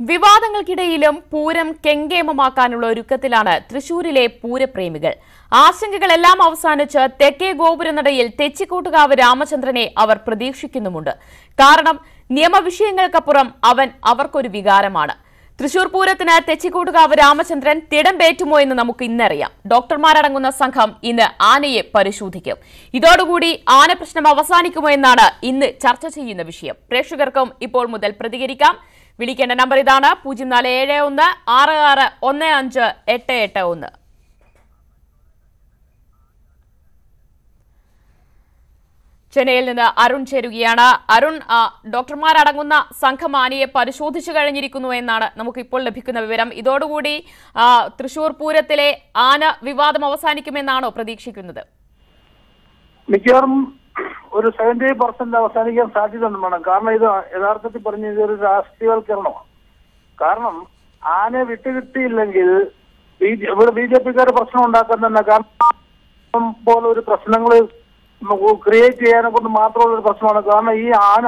വിവാദങ്ങൾക്കിടയിലും പൂരം കെങ്കേമമാക്കാനുള്ള ഒരുക്കത്തിലാണ് തൃശൂരിലെ പൂരപ്രേമികൾ ആശങ്കകളെല്ലാം അവസാനിച്ച് തെക്കേ ഗോപുരനടയിൽ തെച്ചിക്കോട്ടുകാവ് രാമചന്ദ്രനെ അവർ പ്രതീക്ഷിക്കുന്നുമുണ്ട് കാരണം നിയമവിഷയങ്ങൾക്കപ്പുറം അവൻ അവർക്കൊരു വികാരമാണ് തൃശൂർ പൂരത്തിന് തെച്ചിക്കോട്ടുകാവ് രാമചന്ദ്രൻ തിടമ്പേറ്റുമോ എന്ന് നമുക്ക് ഇന്നറിയാം ഡോക്ടർമാരടങ്ങുന്ന സംഘം ഇന്ന് ആനയെ പരിശോധിക്കും ഇതോടുകൂടി ആന പ്രശ്നം അവസാനിക്കുമോ എന്നാണ് ഇന്ന് ചർച്ച ചെയ്യുന്ന വിഷയം പ്രേക്ഷകർക്കും ഇപ്പോൾ മുതൽ പ്രതികരിക്കാം വിളിക്കേണ്ട നമ്പർ ഇതാണ് പൂജ്യം നാല് ഏഴ് ഒന്ന് ആറ് ആറ് ഒന്ന് അഞ്ച് എട്ട് എട്ട് ഒന്ന് ചെന്നൈയിൽ നിന്ന് അരുൺ ചേരുകയാണ് അരുൺ ആ, ഡോക്ടർമാരടങ്ങുന്ന സംഘം ആനയെ പരിശോധിച്ചു കഴിഞ്ഞിരിക്കുന്നു എന്നാണ് നമുക്ക് ഇപ്പോൾ ലഭിക്കുന്ന വിവരം ഇതോടുകൂടി ആ, തൃശൂർ പൂരത്തിലെ ആന വിവാദം അവസാനിക്കുമെന്നാണോ പ്രതീക്ഷിക്കുന്നത് മിക്കവാറും ഒരു സെവന്റി പെർസെന്റ് അവസാനിക്കാൻ സാധ്യതയുണ്ട് മേഡം കാരണം ഇത് യഥാർത്ഥത്തിൽ പറഞ്ഞ ഇതൊരു രാഷ്ട്രീയവൽക്കരണമാണ് കാരണം ആനയെ വിട്ടുകിട്ടിയില്ലെങ്കിൽ ബി- ഇവിടെ ബി ജെ പിക്കാർ പ്രശ്നം ഉണ്ടാക്കുന്നുണ്ട് കാരണം പോലെ ഒരു പ്രശ്നങ്ങൾ ക്രിയേറ്റ് ചെയ്യാനെ കൊണ്ട് മാത്രമുള്ള ഒരു പ്രശ്നമാണ് കാരണം ഈ ആന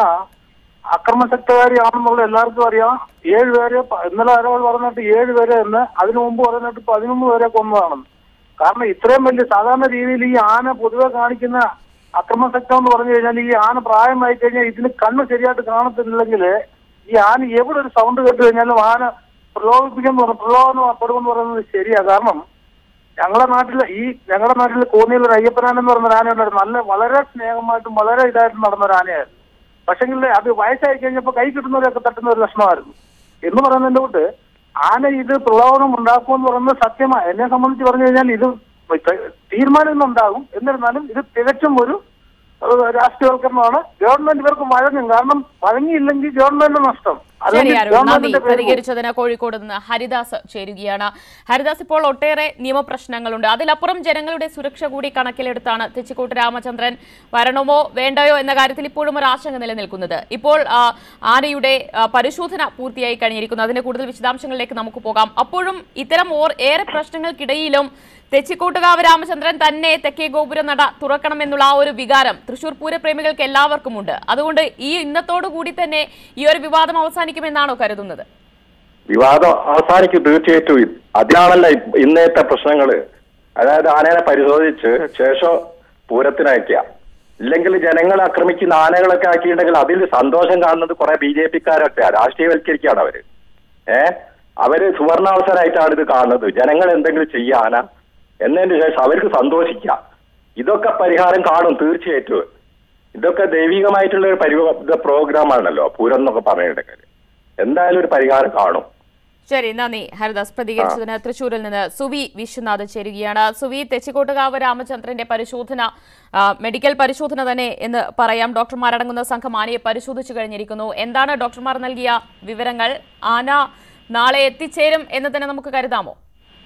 അക്രമശക്തകാരിയാണെന്നുള്ള എല്ലാവർക്കും അറിയാം ഏഴ് പേര് പ- ഇന്നലെ ഒരാൾ പറഞ്ഞിട്ട് ഏഴ് പേര് എന്ന് അതിനു മുമ്പ് പറഞ്ഞിട്ട് പതിനൊന്ന് പേരെ കൊന്നതാണെന്ന് കാരണം ഇത്രയും വലിയ സാധാരണ രീതിയിൽ ഈ ആന പൊതുവെ കാണിക്കുന്ന അക്രമശക്തം എന്ന് പറഞ്ഞു കഴിഞ്ഞാൽ ഈ ആന പ്രായമായി കഴിഞ്ഞാൽ ഇതിന് കണ്ണ് ശരിയായിട്ട് കാണത്തില്ലെങ്കിൽ ഈ ആന എവിടെ ഒരു സൗണ്ട് കേട്ട് കഴിഞ്ഞാലും ആന പ്രലോഭിപ്പിക്കാൻ പ്രലോഭനപ്പെടുമെന്ന് പറയുന്നത് ശരിയാ കാരണം ഞങ്ങളുടെ നാട്ടില് ഈ ഞങ്ങളുടെ നാട്ടിൽ കോന്നിയിൽ ഒരു അയ്യപ്പനാൻ എന്ന് പറഞ്ഞ ഒരു ആനയുണ്ടായിരുന്നു നല്ല വളരെ സ്നേഹമായിട്ടും വളരെ ഇതായിട്ടും നടന്ന ഒരു ആനയായിരുന്നു പക്ഷെങ്കിൽ അത് വയസ്സായി കഴിഞ്ഞപ്പോൾ കൈ കിട്ടുന്നവരൊക്കെ തട്ടുന്ന ഒരു ലക്ഷണമായിരുന്നു എന്ന് പറയുന്നതിന്റെ കൂട്ട് ആന ഇത് പ്രലോഭനം ഉണ്ടാക്കുമെന്ന് പറയുന്നത് സത്യമാണ് എന്നെ സംബന്ധിച്ച് പറഞ്ഞു കഴിഞ്ഞാൽ ഇത് തീരുമാനം ഇന്നുണ്ടാകും എന്നിരുന്നാലും ഇത് തികച്ചും ഒരു ഏഹ്, രാഷ്ട്രീയവൽക്കരണമാണ് ഗവൺമെന്റ് ഇവർക്ക് വഴങ്ങും കാരണം വഴങ്ങിയില്ലെങ്കിൽ ഗവൺമെന്റ് നഷ്ടം ശരി അല്ലെങ്കിൽ അരുൺ നന്ദി ഗവൺമെന്റിന്റെ പേര് പോകും. പ്രതികരിച്ചതിന് കോഴിക്കോട് നിന്ന് ഹരിദാസ് ചേരുകയാണ് ഹരിദാസ് ഇപ്പോൾ ഒട്ടേറെ നിയമപ്രശ്നങ്ങളുണ്ട് അതിലപ്പുറം ജനങ്ങളുടെ സുരക്ഷ കൂടി കണക്കിലെടുത്താണ് തെച്ചിക്കോട്ട് രാമചന്ദ്രൻ വരണമോ വേണ്ടയോ എന്ന കാര്യത്തിൽ ഇപ്പോഴും ഒരു ആശങ്ക നിലനിൽക്കുന്നത് ഇപ്പോൾ ആ, ആനയുടെ ആ, പരിശോധന പൂർത്തിയായി കഴിഞ്ഞിരിക്കുന്നു അതിന്റെ കൂടുതൽ വിശദാംശങ്ങളിലേക്ക് നമുക്ക് പോകാം അപ്പോഴും ഇത്തരം ഓർ ഏറെ പ്രശ്നങ്ങൾക്കിടയിലും തെച്ചിക്കോട്ടുകാവ് രാമചന്ദ്രൻ തന്നെ തെക്കേ ഗോപുര നട തുറക്കണമെന്നുള്ള ആ ഒരു വികാരം തൃശൂർ പൂരപ്രേമികൾക്ക് എല്ലാവർക്കും ഉണ്ട് അതുകൊണ്ട് ഈ ഇന്നത്തോടു കൂടി തന്നെ ഈ ഒരു വിവാദം അവസാനിക്കുമെന്നാണോ കരുതുന്നത് വിവാദം അവസാനിക്കും തീർച്ചയായിട്ടും അതിനാണല്ലോ ഇ- ഇന്നത്തെ പ്രശ്നങ്ങള് അതായത് ആനയെ പരിശോധിച്ച് ശേഷം പൂരത്തിനയക്കുക ഇല്ലെങ്കിൽ ജനങ്ങളെ ആക്രമിക്കുന്ന ആനകളൊക്കെ ആക്കിയിട്ടുണ്ടെങ്കിൽ അതിൽ സന്തോഷം കാണുന്നത് കുറെ ബി ജെ പിക്കാരൊക്കെ രാഷ്ട്രീയവൽക്കരിക്കുകയാണ് അവര് ഏ അവര് സുവർണാവസരമായിട്ടാണ് ഇത് കാണുന്നത് ജനങ്ങൾ എന്തെങ്കിലും ചെയ്യാന എന്നതിന് ശേഷം അവർക്ക് സന്തോഷിക്കാം ഇതൊക്കെ പരിഹാരം കാണും തീർച്ചയായിട്ടും ഇതൊക്കെ ദൈവികമായിട്ടുള്ള ഒരു പരിപാ പ്രോഗ്രാം ആണല്ലോ പൂരം എന്നൊക്കെ പറഞ്ഞിട്ടുണ്ടെങ്കിൽ എന്തായാലും ഒരു പരിഹാരം കാണും ശരി നന്ദി ഹരിദാസ് പ്രതികരിച്ചതിന് തൃശൂരിൽ നിന്ന് സുവി വിശ്വനാഥ് ചേരുകയാണ് സുവി തെച്ചിക്കോട്ടുകാവ് രാമചന്ദ്രന്റെ പരിശോധന ആ, മെഡിക്കൽ പരിശോധന തന്നെ എന്ന് പറയാം ഡോക്ടർമാരടങ്ങുന്ന സംഘം ആനയെ പരിശോധിച്ചു കഴിഞ്ഞിരിക്കുന്നു എന്താണ് ഡോക്ടർമാർ നൽകിയ വിവരങ്ങൾ ആന നാളെ എത്തിച്ചേരും എന്ന് തന്നെ നമുക്ക് കരുതാമോ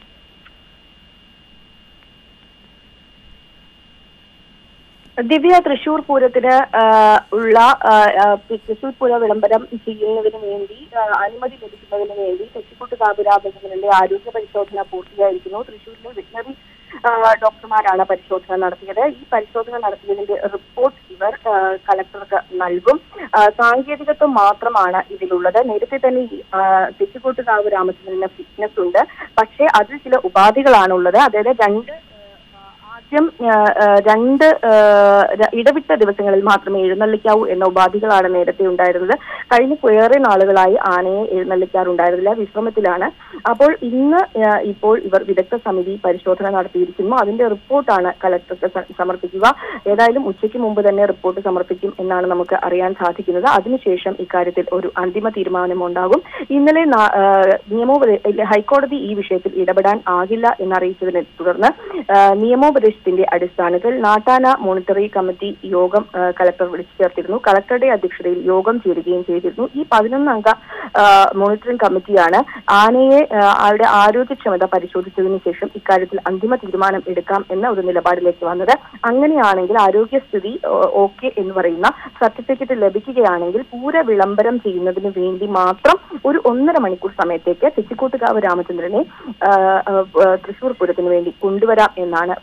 ദിവ്യ തൃശൂർ പൂരത്തിന് ആ, ഉള്ള ആ, ആ, തൃശൂർ പൂര വിളംബരം ചെയ്യുന്നതിന് വേണ്ടി ആ, അനുമതി ലഭിക്കുന്നതിന് വേണ്ടി തെച്ചിക്കോട്ട് കാബുരാമചന്ദ്രന്റെ ആരോഗ്യ പരിശോധന പൂർത്തിയായിരിക്കുന്നു തൃശൂരിലെ വെറ്റിനറി ആ, ഡോക്ടർമാരാണ് പരിശോധന നടത്തിയത് ഈ പരിശോധന നടത്തിയതിന്റെ റിപ്പോർട്ട് ഇവർ ആ, കളക്ടർക്ക് നൽകും ആ, സാങ്കേതികത്വം മാത്രമാണ് ഇതിലുള്ളത് നേരത്തെ തന്നെ ഈ ആ, തെച്ചിക്കോട്ടുകാവ് രാമചന്ദ്രന് ഫിറ്റ്നസ് ഉണ്ട് പക്ഷേ അതിൽ ചില ഉപാധികളാണുള്ളത് അതായത് രണ്ട് ആദ്യം ആ, ആ, രണ്ട് ആ, ര- ഇടവിട്ട ദിവസങ്ങളിൽ മാത്രമേ എഴുന്നള്ളിക്കാവൂ എന്ന ഉപാധികളാണ് നേരത്തെ ഉണ്ടായിരുന്നത് കഴിഞ്ഞ ഏറെ നാളുകളായി ആനയെ എഴുന്നള്ളിക്കാറുണ്ടായിരുന്നില്ല വിശ്രമത്തിലാണ് അപ്പോൾ ഇന്ന് ആ, ഇപ്പോൾ ഇവർ വിദഗ്ധ സമിതി പരിശോധന നടത്തിയിരിക്കുന്നു അതിന്റെ റിപ്പോർട്ടാണ് കലക്ടർക്ക് സ- സമർപ്പിക്കുക ഏതായാലും ഉച്ചയ്ക്ക് മുമ്പ് തന്നെ റിപ്പോർട്ട് സമർപ്പിക്കും എന്നാണ് നമുക്ക് അറിയാൻ സാധിക്കുന്നത് അതിനുശേഷം ഇക്കാര്യത്തിൽ ഒരു അന്തിമ തീരുമാനമുണ്ടാകും ഇന്നലെ നാ- ആ, നിയമോപദേ ഇല്ല, ഹൈക്കോടതി ഈ വിഷയത്തിൽ ഇടപെടാൻ ആകില്ല എന്നറിയിച്ചതിനെ തുടർന്ന് ആ, നിയമോപദേശത്തിന്റെ അടിസ്ഥാനത്തിൽ നാട്ടാന മോണിറ്ററി കമ്മിറ്റി യോഗം ആ, കളക്ടർ വിളിച്ചു ചേർത്തിരുന്നു കളക്ടറുടെ അധ്യക്ഷതയിൽ യോഗം ചേരുകയും ചെയ്തിരുന്നു ഈ പതിനൊന്ന് അംഗ ആ, മോണിറ്ററിംഗ് കമ്മിറ്റിയാണ് ആനയെ ആ, അവരുടെ ആരോഗ്യക്ഷമത പരിശോധിച്ചതിന് ശേഷം ഇക്കാര്യത്തിൽ അന്തിമ തീരുമാനം എടുക്കാം എന്ന ഒരു നിലപാടിലേക്ക് വന്നത് അങ്ങനെയാണെങ്കിൽ ആരോഗ്യസ്ഥിതി ഓക്കെ എന്ന് പറയുന്ന സർട്ടിഫിക്കറ്റ് ലഭിക്കുകയാണെങ്കിൽ പൂര വിളംബരം ചെയ്യുന്നതിന് വേണ്ടി മാത്രം ഒരു ഒന്നര മണിക്കൂർ സമയത്തേക്ക് തെച്ചിക്കോട്ടുകാവ് രാമചന്ദ്രനെ ആ, ആ, ആ, തൃശൂർ പൂരത്തിന് വേണ്ടി കൊണ്ടുവരാം എന്നാണ് പറയുന്നത്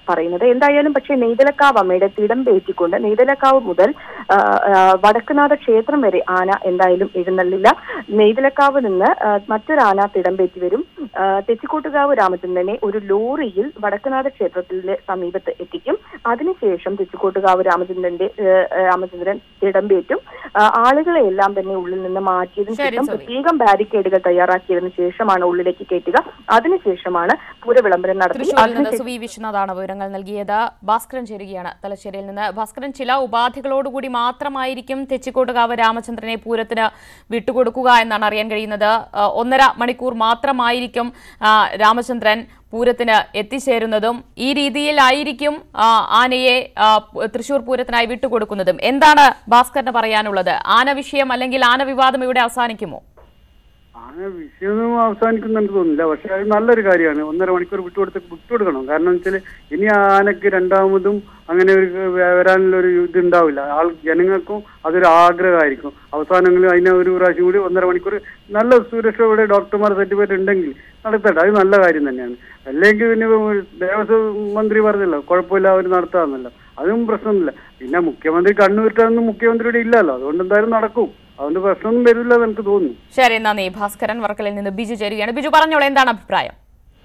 എന്തായാലും പക്ഷേ നെയ്തലക്കാവ് അമ്മയുടെ തിടമ്പേറ്റിക്കൊണ്ട് നെയ്തലക്കാവ് മുതൽ ആ, ആ, വടക്കുനാഥ ക്ഷേത്രം വരെ ആന എന്തായാലും എഴുന്നള്ളില്ല നെയ്തലക്കാവ് നിന്ന് ആ, മറ്റൊരു ആന തിടമ്പേറ്റി വരും ആ, തെച്ചിക്കോട്ടുകാവ് രാമചന്ദ്രനെ ഒരു ലോറിയിൽ വടക്കുനാഥ ക്ഷേത്രത്തിലെ സമീപത്ത് എത്തിക്കും അതിനുശേഷം തെച്ചിക്കോട്ടുകാവ് രാമചന്ദ്രന്റെ ഏ, രാമചന്ദ്രൻ തിടമ്പേറ്റും ആ, ആളുകളെ എല്ലാം തന്നെ ഉള്ളിൽ നിന്ന് മാറ്റിയതിനു ശരി, ശേഷം സുബി. പ്രത്യേകം ബാരിക്കേഡുകൾ തയ്യാറാക്കിയതിനു ശേഷമാണ് ഉള്ളിലേക്ക് കയറ്റുക അതിനുശേഷമാണ് പൂരവിളംബരം നടത്തി തൃശ്ശൂരിൽ നിന്ന് അതിനുശേഷം സുവി വിശ്വനാഥാണ് വിവരങ്ങൾ നൽകിയത് ഭാസ്കരൻ ചേരുകയാണ് തലശ്ശേരിയിൽ നിന്ന് ഭാസ്കരൻ ചില ഉപാധികളോടുകൂടി മാത്രമായിരിക്കും തെച്ചിക്കോട്ടുകാവ് രാമചന്ദ്രനെ പൂരത്തിന് വിട്ടുകൊടുക്കുക എന്നാണ് അറിയാൻ കഴിയുന്നത് ആ, ഒന്നര മണിക്കൂർ മാത്രമായിരിക്കും ആ, രാമചന്ദ്രൻ പൂരത്തിന് എത്തിച്ചേരുന്നതും ഈ രീതിയിലായിരിക്കും ആ, ആനയെ ആ, പ്- തൃശൂർ പൂരത്തിനായി വിട്ടുകൊടുക്കുന്നതും എന്താണ് ഭാസ്കറിന് പറയാനുള്ളത് ആന വിഷയം അല്ലെങ്കിൽ ആന വിവാദം ഇവിടെ അവസാനിക്കുമോ അങ്ങനെ വിഷയമൊന്നും അവസാനിക്കുന്നുണ്ട് തോന്നുന്നില്ല പക്ഷെ അത് നല്ലൊരു കാര്യമാണ് ഒന്നര മണിക്കൂർ വിട്ടുകൊടുത്ത് വിട്ടുകൊടുക്കണം കാരണം വെച്ചാൽ ഇനി ആ ആനക്ക് രണ്ടാമതും അങ്ങനെ ഒരു വ- വരാനുള്ള ഒരു ഇത് ഉണ്ടാവില്ല ആൾ ജനങ്ങൾക്കും അതൊരു ആഗ്രഹമായിരിക്കും അവസാനങ്ങളിൽ അതിനെ ഒരു പ്രാവശ്യം കൂടി ഒന്നര മണിക്കൂർ നല്ല സുരക്ഷയോടെ ഡോക്ടർമാർ സർട്ടിഫിക്കറ്റ് ഉണ്ടെങ്കിൽ നടത്തട്ടെ അത് നല്ല കാര്യം തന്നെയാണ് അല്ലെങ്കിൽ പിന്നെ ദേവസ്വം മന്ത്രി പറഞ്ഞല്ലോ കുഴപ്പമില്ല അവർ നടത്താമെന്നല്ലോ അതും പ്രശ്നമൊന്നുമില്ല പിന്നെ മുഖ്യമന്ത്രി കണ്ണുവിട്ടൊന്നും മുഖ്യമന്ത്രിയുടെ ഇല്ലല്ലോ അതുകൊണ്ട് എന്തായാലും നടക്കും അതുകൊണ്ട് പ്രശ്നമൊന്നും വരില്ല എന്ന് എനിക്ക് തോന്നുന്നു ശരി നന്ദി ഭാസ്കരൻ വർക്കലിൽ നിന്ന് ബിജു ചേരുകയാണ് ബിജു പറഞ്ഞോളൂ എന്താണ് അഭിപ്രായം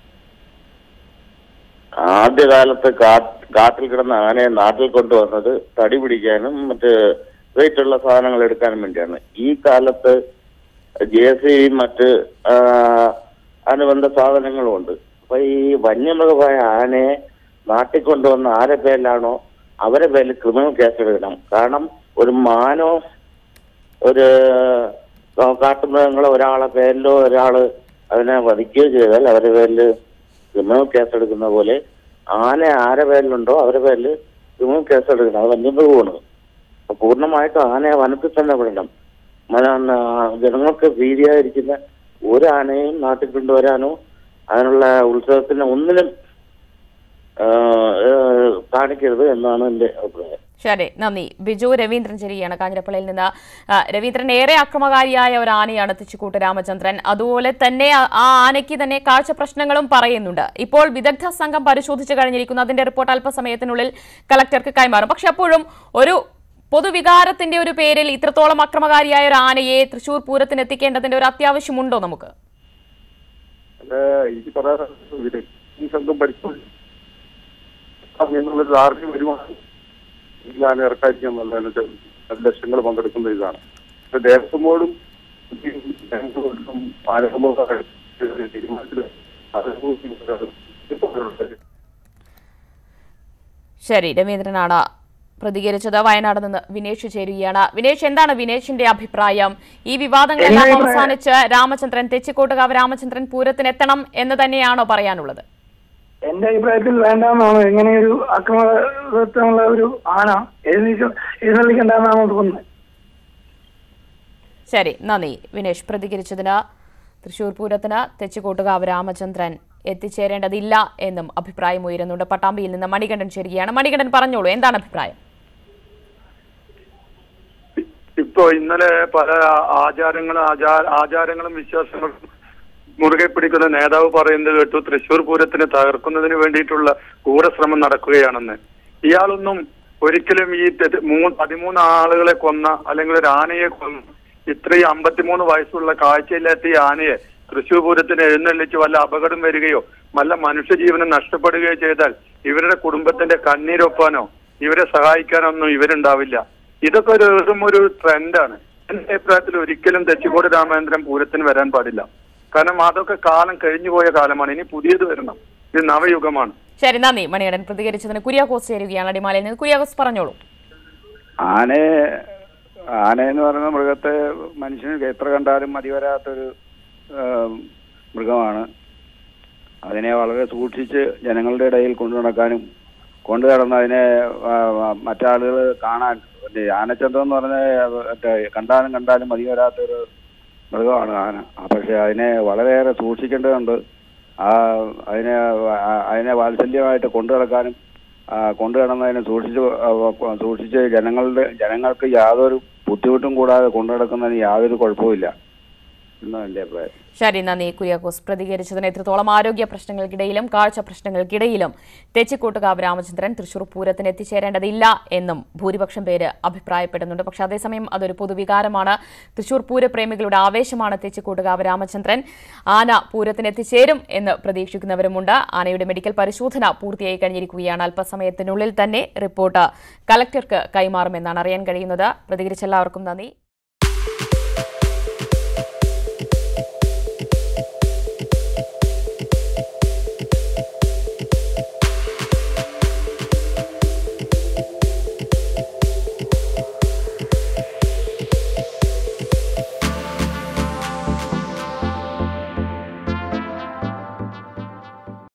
ആദ്യകാലത്ത് കാ- കാട്ടിൽ കിടന്ന ആനയെ നാട്ടിൽ കൊണ്ടുവന്നത് തടി പിടിക്കാനും മറ്റ് വെയിറ്റുള്ള സാധനങ്ങൾ എടുക്കാനും വേണ്ടിയാണ് ഈ കാലത്ത് ജെ സി മറ്റ് ആ, അനുബന്ധ സാധനങ്ങളും ഉണ്ട് അപ്പൊ ഈ വന്യമൃഗമായ ആനയെ നാട്ടിൽ കൊണ്ടുവന്ന ആരെ പേരിലാണോ അവരെ പേരിൽ ക്രിമിനൽ കേസെടുക്കണം കാരണം ഒരു മാനോ ഒരു ആ, കാട്ടുമൃഗങ്ങളോ ഒരാളെ പേരിലോ ഒരാള് അതിനെ വധിക്കുകയോ ചെയ്താൽ അവരുടെ പേരിൽ ക്രിമിനൽ കേസെടുക്കുന്ന പോലെ ആന ആരെ പേരിലുണ്ടോ അവരുടെ പേരിൽ ക്രിമിനൽ കേസെടുക്കണം അത് വന്യമൃഗമാണ് അപ്പൊ പൂർണ്ണമായിട്ടും ആനയെ വനത്തിൽ തന്നെ വിടണം മന- ന- ജനങ്ങൾക്ക് ഭീതിയായിരിക്കുന്ന ഒരു ആനയും നാട്ടിൽ കൊണ്ടുവരാനോ അതിനുള്ള ഉത്സവത്തിന് ഒന്നിനും ആ, ആ, കാണിക്കരുത് എന്നാണ് എന്റെ അഭിപ്രായം ശരി നന്ദി ബിജു രവീന്ദ്രൻ ചെരിയാണ് കാഞ്ഞിരപ്പള്ളിയിൽ നിന്ന് ആ, രവീന്ദ്രൻ ഏറെ അക്രമകാരിയായ ഒരു ആനയാണ് തെച്ചിക്കൂട്ട് രാമചന്ദ്രൻ അതുപോലെ തന്നെ ആ- ആ ആനയ്ക്ക് തന്നെ കാഴ്ച പ്രശ്നങ്ങളും പറയുന്നുണ്ട് ഇപ്പോൾ വിദഗ്ധ സംഘം പരിശോധിച്ചു കഴിഞ്ഞിരിക്കുന്നു അതിന്റെ റിപ്പോർട്ട് അല്പസമയത്തിനുള്ളിൽ കളക്ടർക്ക് കൈമാറും പക്ഷെ അപ്പോഴും ഒരു പൊതുവികാരത്തിന്റെ ഒരു പേരിൽ ഇത്രത്തോളം അക്രമകാരിയായ ഒരു ആനയെ തൃശൂർ പൂരത്തിന് എത്തിക്കേണ്ടതിന്റെ ഒരു അത്യാവശ്യമുണ്ടോ നമുക്ക് അല്ല എനിക്ക് പറയാൻ ഈ സംഘം പരിശോധിച്ചു എന്നുള്ളൊരു ധാരണ വരുവാണ് ഞാൻ ഇറക്കാതിരിക്കാൻ നല്ല ലക്ഷങ്ങൾ പങ്കെടുക്കുന്ന ഇതാണ് ഇപ്പൊ ദേവസ്വം ബോർഡും തീരുമാനത്തിൽ അത് ശരി രവീന്ദ്രനാണ് പ്രതികരിച്ചത് വയനാട് നിന്ന് വിനേഷ് ചേരുകയാണ് വിനേഷ് എന്താണ് വിനേഷിന്റെ അഭിപ്രായം ഈ വിവാദങ്ങളെല്ലാം എന്റെ അഭിപ്രായം- അവസാനിച്ച് രാമചന്ദ്രൻ തെച്ചിക്കോട്ടുകാവ് രാമചന്ദ്രൻ പൂരത്തിന് എത്തണം എന്ന് തന്നെയാണോ പറയാനുള്ളത് എന്റെ അഭിപ്രായത്തിൽ വേണ്ടെന്നാണ് എങ്ങനെയൊരു അക്രമത്തിനുള്ള ഒരു ആന എഴുന്നേറ്റ് എഴുന്നള്ളിക്കണ്ടെന്നാണ് തോന്നുന്നത് ശരി നന്ദി വിനേഷ് പ്രതികരിച്ചതിന് തൃശൂർ പൂരത്തിന് തെച്ചിക്കോട്ടുകാവ് രാമചന്ദ്രൻ എത്തിച്ചേരേണ്ടതില്ല എന്നും അഭിപ്രായം ഉയരുന്നുണ്ട് പട്ടാമ്പിയിൽ നിന്ന് മണികണ്ഠൻ ചേരുകയാണ് മണികണ്ഠൻ പറഞ്ഞോളൂ എന്താണ് അഭിപ്രായം ഇപ്പോ ഇന്നലെ പല ആചാരങ്ങളും ആചാര ആചാരങ്ങളും വിശ്വാസങ്ങളും മുറുകെ പിടിക്കുന്ന നേതാവ് പറയുന്നത് കേട്ടു തൃശൂർ പൂരത്തിന് തകർക്കുന്നതിന് വേണ്ടിയിട്ടുള്ള ഗൂഢശ്രമം നടക്കുകയാണെന്ന് ഇയാളൊന്നും ഒരിക്കലും ഈ തെ- മൂ- പതിമൂന്ന് ആളുകളെ കൊന്ന അല്ലെങ്കിൽ ഒരു ആനയെ കൊന്ന ഇത്രയും അമ്പത്തിമൂന്ന് വയസ്സുള്ള കാഴ്ചയില്ലാത്ത ഈ ആനയെ തൃശൂർ പൂരത്തിന് എഴുന്നള്ളിച്ച് വല്ല അപകടം വരികയോ വല്ല മനുഷ്യജീവനം നഷ്ടപ്പെടുകയോ ചെയ്താൽ ഇവരുടെ കുടുംബത്തിന്റെ കണ്ണീരൊപ്പാനോ ഇവരെ സഹായിക്കാനൊന്നും ഇവരുണ്ടാവില്ല ഇതൊക്കെ ഒരു വെറും ഒരു ട്രെൻഡാണ് എന്റെ അഭിപ്രായത്തിൽ ഒരിക്കലും തെച്ചിക്കോട് രാമേന്ദ്രൻ പൂരത്തിന് വരാൻ പാടില്ല കാരണം അതൊക്കെ കാലം കഴിഞ്ഞുപോയ കാലമാണ് ഇനി പുതിയത് വരണം ഇത് നവയുഗമാണ് ശരി നന്ദി മണികണ്ഠൻ പ്രതികരിച്ചതിന് കുര്യാക്കോസ് ചേരുകയാണ് അടിമാലിയിൽ നിന്ന് കുര്യാക്കോസ് പറഞ്ഞോളൂ ആനയെ ആനയെന്ന് പറയുന്ന മൃഗത്തെ മനുഷ്യന് എത്ര കണ്ടാലും മതി വരാത്തൊരു ആ, മൃഗമാണ് അതിനെ വളരെ സൂക്ഷിച്ച് ജനങ്ങളുടെ ഇടയിൽ കൊണ്ടു നടക്കാനും കൊണ്ടു നടന്ന് അതിനെ ആ, ആ, മറ്റാളുകൾ കാണാൻ പിന്നെ ആനച്ചന്തം എന്ന് പറഞ്ഞ മറ്റേ കണ്ടാലും കണ്ടാലും മതി വരാത്തൊരു മൃഗമാണ് ആന ആ, പക്ഷെ അതിനെ വളരെയേറെ സൂക്ഷിക്കേണ്ടതുണ്ട് ആ അതിനെ ആ- അതിനെ വാത്സല്യമായിട്ട് കൊണ്ടു നടക്കാനും ആ, കൊണ്ടു നടന്നതിനെ സൂക്ഷിച്ച് ആ, സൂക്ഷിച്ച് ജനങ്ങളുടെ ജനങ്ങൾക്ക് യാതൊരു ബുദ്ധിമുട്ടും കൂടാതെ കൊണ്ടു നടക്കുന്നതിന് യാതൊരു കുഴപ്പമില്ല എന്നാണ് എൻ്റെ അഭിപ്രായം ശരി നന്ദി കുര്യാക്കോസ് പ്രതികരിച്ചതിന് എത്രത്തോളം ആരോഗ്യ പ്രശ്നങ്ങൾക്കിടയിലും കാഴ്ച പ്രശ്നങ്ങൾക്കിടയിലും തെച്ചിക്കോട്ടുകാവ് രാമചന്ദ്രൻ തൃശൂർ പൂരത്തിന് എത്തിച്ചേരേണ്ടതില്ല എന്നും ഭൂരിപക്ഷം പേര് അഭിപ്രായപ്പെടുന്നുണ്ട് പക്ഷേ അതേസമയം അതൊരു പൊതുവികാരമാണ് തൃശൂർ പൂരപ്രേമികളുടെ ആവേശമാണ് തെച്ചിക്കോട്ടുകാവ് രാമചന്ദ്രൻ ആന പൂരത്തിന് എത്തിച്ചേരും എന്ന് പ്രതീക്ഷിക്കുന്നവരുമുണ്ട് ആനയുടെ മെഡിക്കൽ പരിശോധന പൂർത്തിയായി കഴിഞ്ഞിരിക്കുകയാണ് അല്പസമയത്തിനുള്ളിൽ തന്നെ റിപ്പോർട്ട് കലക്ടർക്ക് കൈമാറുമെന്നാണ് അറിയാൻ കഴിയുന്നത് പ്രതികരിച്ച എല്ലാവർക്കും നന്ദി